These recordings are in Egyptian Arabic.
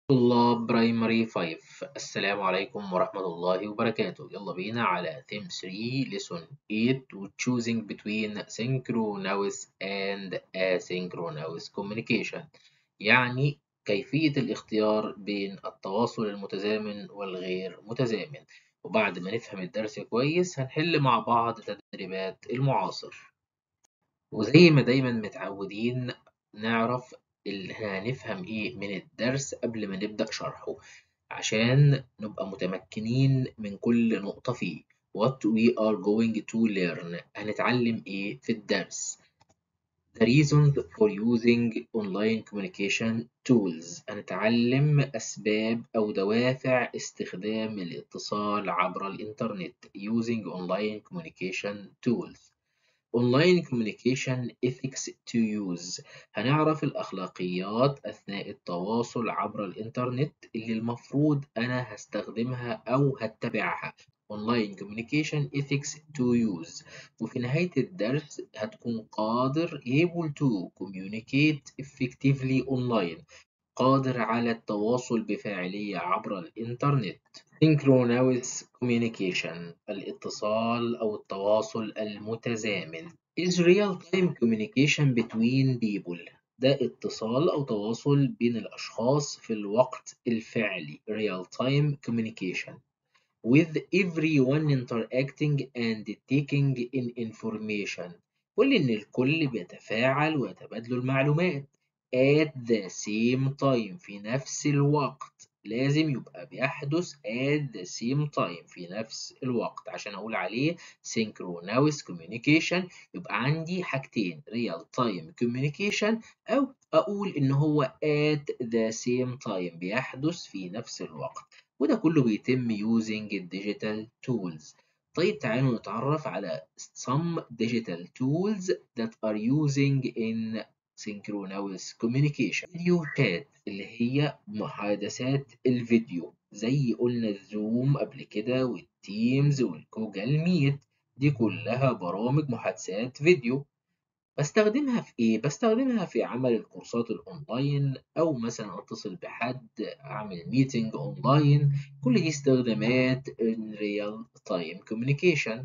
طلاب برايمري 5 السلام عليكم ورحمة الله وبركاته يلا بينا على theme 3 lesson 8 choosing between synchronous and asynchronous communication يعني كيفية الاختيار بين التواصل المتزامن والغير متزامن وبعد ما نفهم الدرس كويس هنحل مع بعض تدريبات المعاصر وزي ما دايما متعودين نعرف اللي هنفهم ايه من الدرس قبل ما نبدأ شرحه عشان نبقى متمكنين من كل نقطة فيه what we are going to learn هنتعلم ايه في الدرس the reasons for using online communication tools هنتعلم أسباب أو دوافع استخدام الاتصال عبر الإنترنت using online communication tools Online Communication Ethics to Use هنعرف الأخلاقيات أثناء التواصل عبر الإنترنت اللي المفروض أنا هستخدمها أو هتبعها Online Communication Ethics to Use وفي نهاية الدرس هتكون قادر able to communicate effectively online قادر على التواصل بفاعلية عبر الإنترنت Synchronous communication الاتصال أو التواصل المتزامن is real-time communication between people ده اتصال أو تواصل بين الأشخاص في الوقت الفعلي real-time communication with everyone interacting and taking in information كل إن الكل بيتفاعل ويتبادلوا المعلومات at the same time في نفس الوقت لازم يبقى بيحدث at the same time في نفس الوقت عشان أقول عليه synchronous communication يبقى عندي حاجتين real time communication أو أقول إن هو at the same time بيحدث في نفس الوقت وده كله بيتم using digital tools طيب تعالوا نتعرف على some digital tools that are using in synchronous communication فيديو شات اللي هي محادثات الفيديو زي قلنا الزوم قبل كده والتيمز والجوجل ميت دي كلها برامج محادثات فيديو بستخدمها في ايه بستخدمها في عمل الكورسات الاونلاين او مثلا اتصل بحد اعمل ميتنج اونلاين كل دي استخدامات in real time communication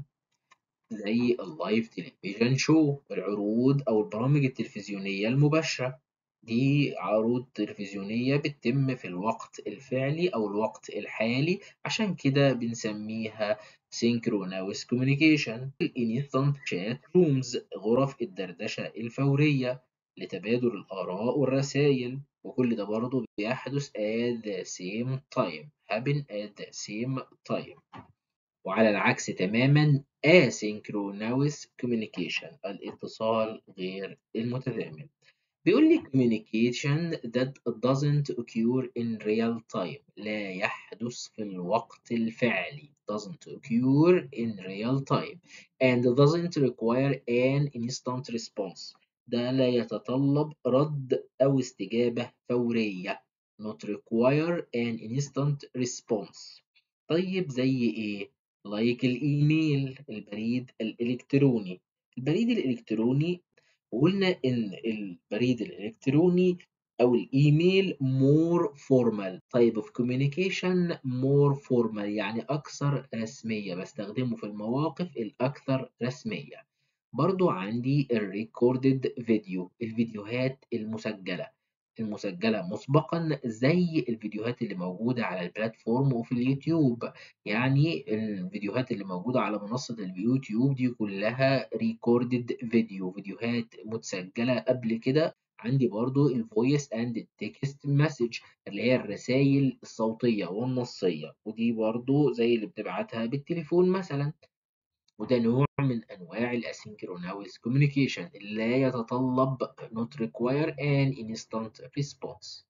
زي اللايف تلفزيون شو العروض أو البرامج التلفزيونية المباشرة دي عروض تلفزيونية بتتم في الوقت الفعلي أو الوقت الحالي عشان كده بنسميها synchronous communication instant chat rooms غرف الدردشة الفورية لتبادل الآراء والرسائل وكل ده برضه بيحدث at the same time happen at the same time وعلى العكس تماما asynchronous communication الاتصال غير المتزامن بيقول لي communication that doesn't occur in real time لا يحدث في الوقت الفعلي doesn't occur in real time and doesn't require an instant response ده لا يتطلب رد أو استجابة فورية not require an instant response طيب زي إيه؟ لايك الإيميل البريد الإلكتروني البريد الإلكتروني قلنا إن البريد الإلكتروني أو الإيميل more formal type of communication more formal يعني أكثر رسمية بستخدمه في المواقف الأكثر رسمية برضو عندي الريكوردد فيديو الفيديوهات المسجلة المسجلة مسبقا زي الفيديوهات اللي موجودة على البلاتفورم وفي اليوتيوب يعني الفيديوهات اللي موجودة على منصة اليوتيوب دي كلها ريكوردد فيديو فيديوهات متسجلة قبل كده عندي برضو الفويس اند التكست مسج اللي هي الرسائل الصوتية والنصية ودي برضو زي اللي بتبعتها بالتليفون مثلا وده نوع من أنواع الاسynchronous communication لا يتطلب not require an instant response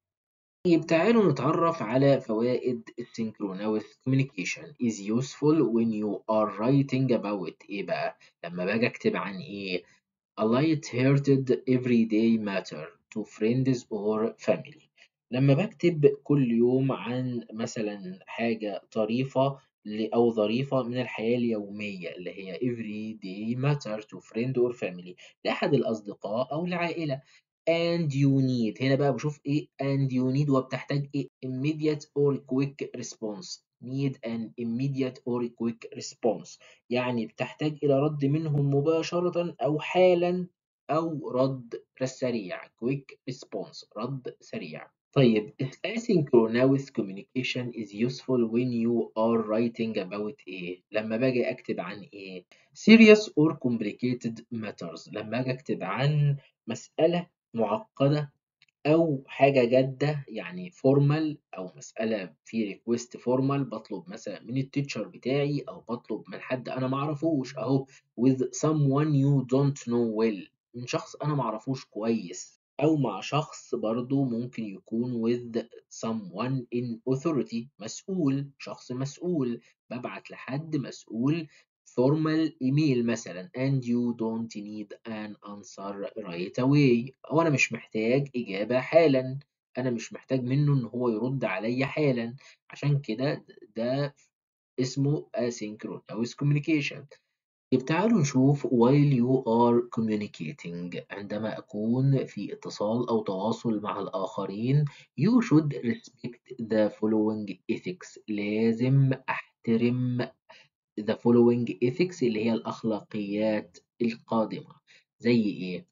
طيب تعالوا نتعرف على فوائد synchronous communication is useful when you are writing about إيه بقى لما باجي أكتب عن إيه a light-hearted everyday matter to friends or family لما بكتب كل يوم عن مثلا حاجة طريفة أو ظريفة من الحياة اليومية اللي هي everyday matter to friend or family لأحد الأصدقاء أو العائلة and you need هنا بقى بشوف ايه and you need وبتحتاج ايه immediate or quick response need an immediate or quick response يعني بتحتاج إلى رد منهم مباشرة أو حالا أو رد سريع quick response رد سريع طيب asynchronous communication is useful when you are writing about ايه لما باجي اكتب عن ايه serious or complicated matters لما اجي اكتب عن مسألة معقدة أو حاجة جادة يعني formal أو مسألة في request formal بطلب مثلا من التيتشر بتاعي أو بطلب من حد أنا معرفوش أهو with someone you don't know well من شخص أنا معرفوش كويس أو مع شخص برضو ممكن يكون with someone in authority مسؤول شخص مسؤول ببعت لحد مسؤول formal email مثلا and you don't need an answer right away هو أنا مش محتاج إجابة حالا أنا مش محتاج منه إن هو يرد عليا حالا عشان كده ده اسمه asynchronous communication طيب تعالوا نشوف while you are communicating عندما أكون في اتصال أو تواصل مع الآخرين you should respect the following ethics لازم أحترم the following ethics اللي هي الأخلاقيات القادمة زي إيه؟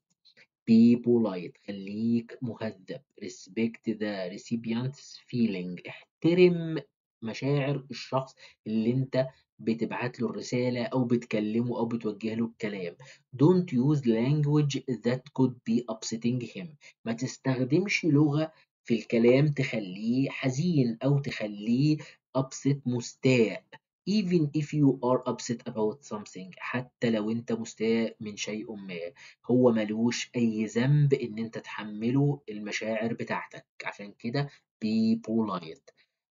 be polite خليك مهذب respect the recipient's feeling احترم مشاعر الشخص اللي انت بتبعت له الرسالة أو بتكلمه أو بتوجه له الكلام don't use language that could be upsetting him ما تستخدمش لغة في الكلام تخليه حزين أو تخليه upset مستاء even if you are upset about something حتى لو انت مستاء من شيء ما هو ملوش اي ذنب ان انت تحمله المشاعر بتاعتك عشان كده be polite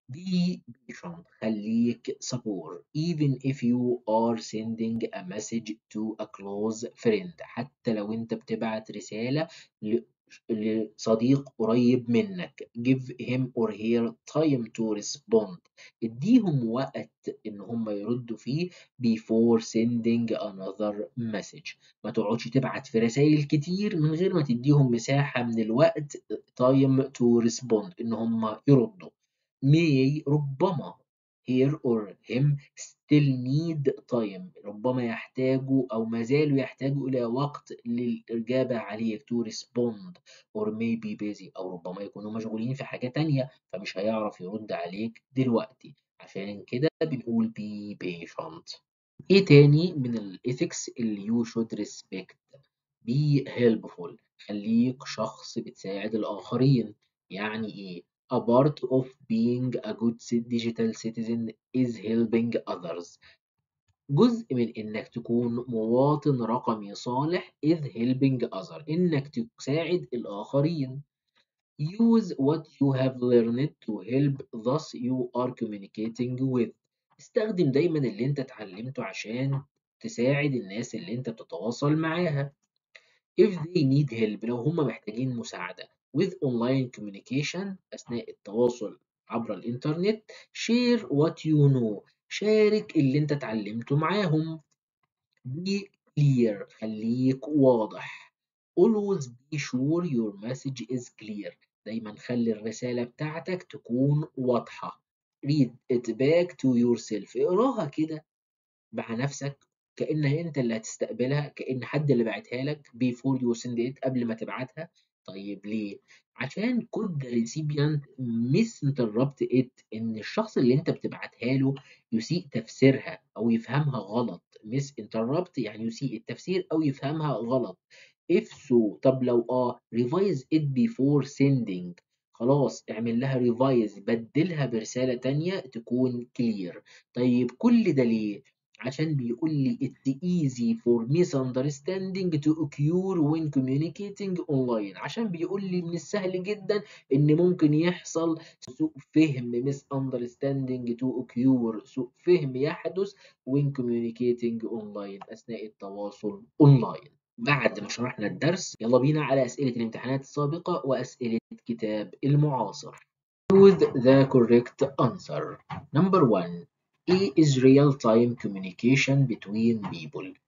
be patient خليك صبور even if you are sending a message to a close friend حتى لو انت بتبعت رسالة لصديق قريب منك give him or her time to respond اديهم وقت ان هم يردوا فيه before sending another message ما تقعدش تبعت في رسائل كتير من غير ما تديهم مساحة من الوقت time to respond ان هم يردوا may ربما here or him still need time ربما يحتاجوا أو ما زالوا يحتاجوا إلى وقت للإجابة عليك to respond or may be busy أو ربما يكونوا مشغولين في حاجة تانية فمش هيعرف يرد عليك دلوقتي عشان كده بنقول be patient إيه تاني من الإيثكس اللي you should respect be helpful خليك شخص بتساعد الآخرين يعني إيه A part of being a good digital citizen is helping others. جزء من إنك تكون مواطن رقمي صالح is helping others. إنك تساعد الآخرين. Use what you have learned to help thus you are communicating with. استخدم دايما اللي انت اتعلمته عشان تساعد الناس اللي انت بتتواصل معاها. If they need help لو هم محتاجين مساعدة with online communication أثناء التواصل عبر الإنترنت share what you know شارك اللي أنت اتعلمته معاهم be clear خليك واضح always be sure your message is clear دايما خلي الرسالة بتاعتك تكون واضحة read it back to yourself اقراها كده مع نفسك كأنها أنت اللي هتستقبلها كأن حد اللي بعتها لك before you send it قبل ما تبعتها طيب ليه؟ عشان could the recipient misinterrupt it إن الشخص اللي أنت بتبعتها له يسيء تفسيرها أو يفهمها غلط misinterrupt يعني يسيء التفسير أو يفهمها غلط if so طب لو آه revise it before sending خلاص اعمل لها revise بدلها برسالة تانية تكون clear طيب كل ده ليه؟ عشان بيقول لي it's easy for misunderstanding to occur when communicating online عشان بيقول لي من السهل جدا ان ممكن يحصل سوء فهم misunderstanding to occur سوء فهم يحدث when communicating online اثناء التواصل اونلاين بعد ما شرحنا الدرس يلا بينا على اسئله الامتحانات السابقه واسئله كتاب المعاصر choose the correct answer number one A is real-time communication between people.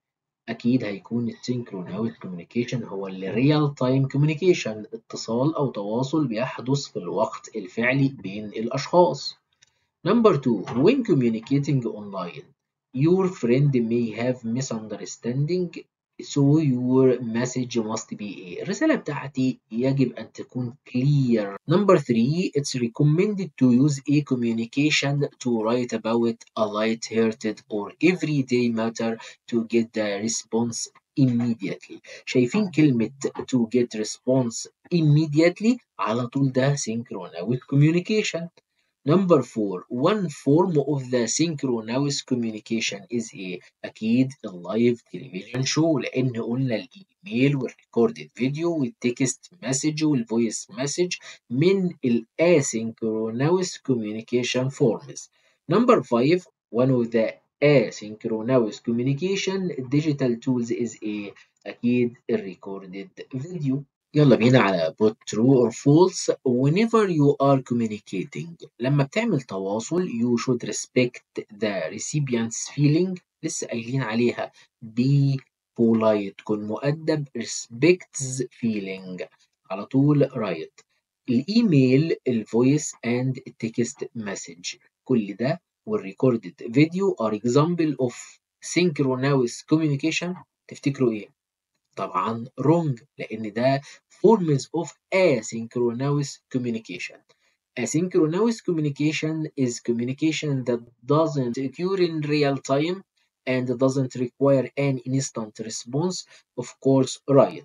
أكيد هيكون السينكروناوس كوميونيكيشن هو الريال تايم كوميونيكيشن اتصال أو تواصل بيحدث في الوقت الفعلي بين الأشخاص. Number two, when communicating online, your friend may have misunderstanding so your message must be a الرسالة بتاعتي يجب أن تكون clear. Number three, it's recommended to use a communication to write about a light-hearted or everyday matter to get the response immediately. شايفين كلمة to get response immediately على طول ده synchronous communication. Number four, one form of the synchronous communication is a أكيد اللايف تلفزيون شو لأن قلنا الإيميل والريكوردد فيديو والتكست مسج والفويس مسج من الاسynchronous communication forms. Number five, one of the asynchronous communication digital tools is a أكيد الريكوردد فيديو. يلا بينا على put true or false whenever you are communicating لما بتعمل تواصل you should respect the recipient's feeling لسه قايلين عليها be polite كن مؤدب respects feeling على طول right الايميل الفويس and text message كل ده والrecorded فيديو are example of synchronous communication تفتكروا ايه؟ طبعا wrong لأن ده forms of asynchronous communication. Asynchronous communication is communication that doesn't occur in real time and doesn't require an instant response. Of course, right.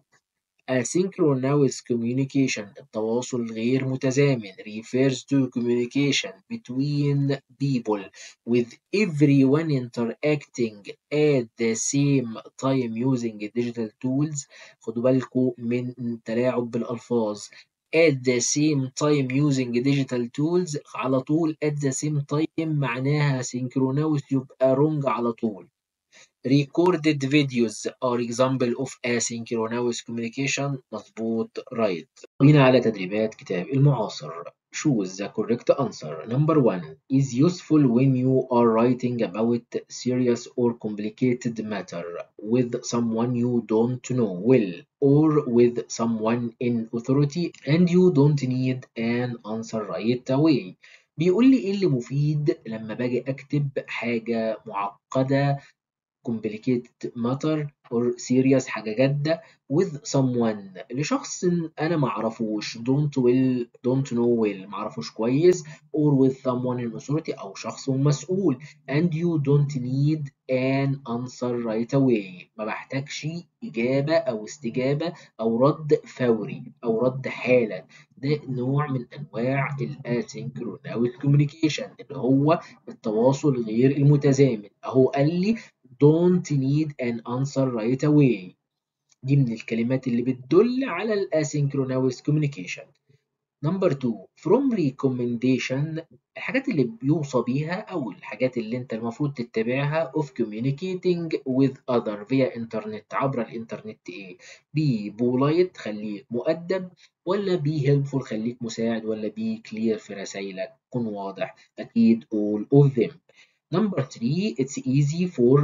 Asynchronous communication التواصل غير متزامن refers to communication between people with everyone interacting at the same time using digital tools خدوا بالكم من تلاعب بالألفاظ at the same time using digital tools على طول at the same time معناها synchronous يبقى wrong على طول recorded videos are example of asynchronous communication مظبوط right بينا على تدريبات كتاب المعاصر choose the correct answer number one is useful when you are writing about serious or complicated matter with someone you don't know well or with someone in authority and you don't need an answer right away بيقول لي ايه اللي مفيد لما باجي اكتب حاجة معقدة complicated matter or serious حاجة جادة with someone لشخص أنا معرفوش don't well don't know well معرفوش كويس or with someone in authority أو شخص مسؤول and you don't need an answer right away ما بحتاجش إجابة أو استجابة أو رد فوري أو رد حالا ده نوع من أنواع الاسynchronous communication اللي هو التواصل غير المتزامن أهو قال لي don't need an answer right away دي من الكلمات اللي بتدل على الاسynchronous communication number two from recommendation الحاجات اللي بيوصى بيها أو الحاجات اللي أنت المفروض تتبعها of communicating with other via internet عبر الإنترنت إيه be polite خليك مؤدب ولا be helpful خليك مساعد ولا be clear في رسايلك كن واضح أكيد all of them Number three, it's easy for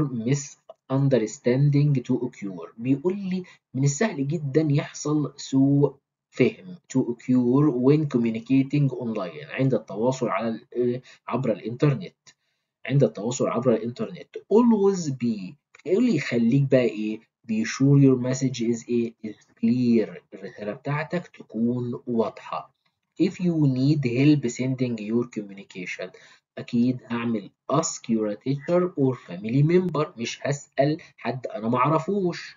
misunderstanding to occur. بيقول لي من السهل جدا يحصل سوء فهم to occur when communicating online عند التواصل على عبر الإنترنت عند التواصل عبر الإنترنت always be يقول لي خليك بقى إيه be sure your message is إيه is clear الرسالة بتاعتك تكون واضحة if you need help sending your communication أكيد هعمل ask your teacher or family member مش هسأل حد أنا معرفوش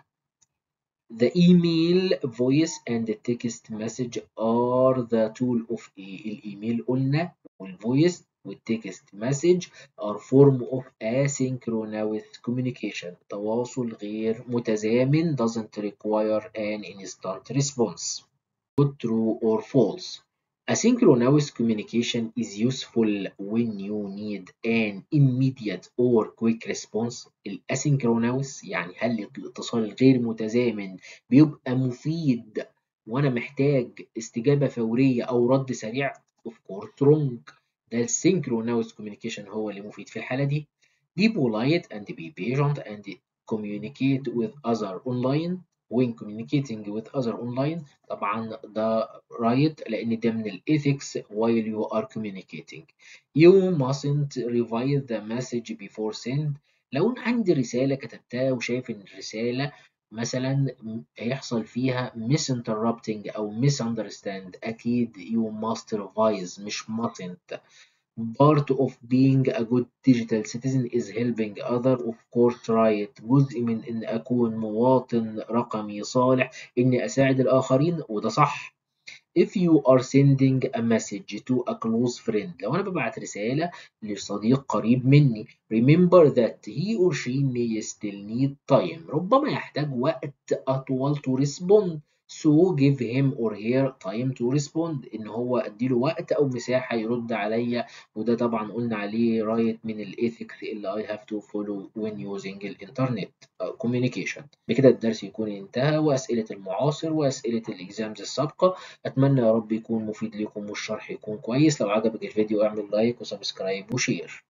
The email, voice and the text message are the tool of إيه؟ الإيميل قلنا والفويس والتكست مسج are form of asynchronous communication تواصل غير متزامن doesn't require an instant response. Put true or false. Asynchronous communication is useful when you need an immediate or quick response. الاسynchronous يعني هل الاتصال الغير متزامن بيبقى مفيد وأنا محتاج استجابة فورية أو رد سريع؟ Of course wrong. ده السynchronous communication هو اللي مفيد في الحالة دي. Be polite and be patient and communicate with other online when communicating with other online طبعا ده right لأن ده من الethics while you are communicating you mustn't revise the message before send لو أنا عندي رسالة كتبتها وشايف إن الرسالة مثلا هيحصل فيها misinterrupting أو misunderstand أكيد you must revise مش mustn't part of being a good digital citizen is helping other of course right جزء من إن أكون مواطن رقمي صالح إني أساعد الآخرين وده صح if you are sending a message to a close friend لو أنا ببعت رسالة لصديق قريب مني remember that he or she may still need time ربما يحتاج وقت أطول to respond so give him or her time to respond إن هو أديله وقت أو مساحة يرد عليا وده طبعا قلنا عليه رايت من الإيثكس اللي I have to follow when using الإنترنت communication بكده الدرس يكون انتهى وأسئلة المعاصر وأسئلة الإكزامز السابقة أتمنى يا رب يكون مفيد لكم والشرح يكون كويس لو عجبك الفيديو اعمل لايك وسبسكرايب وشير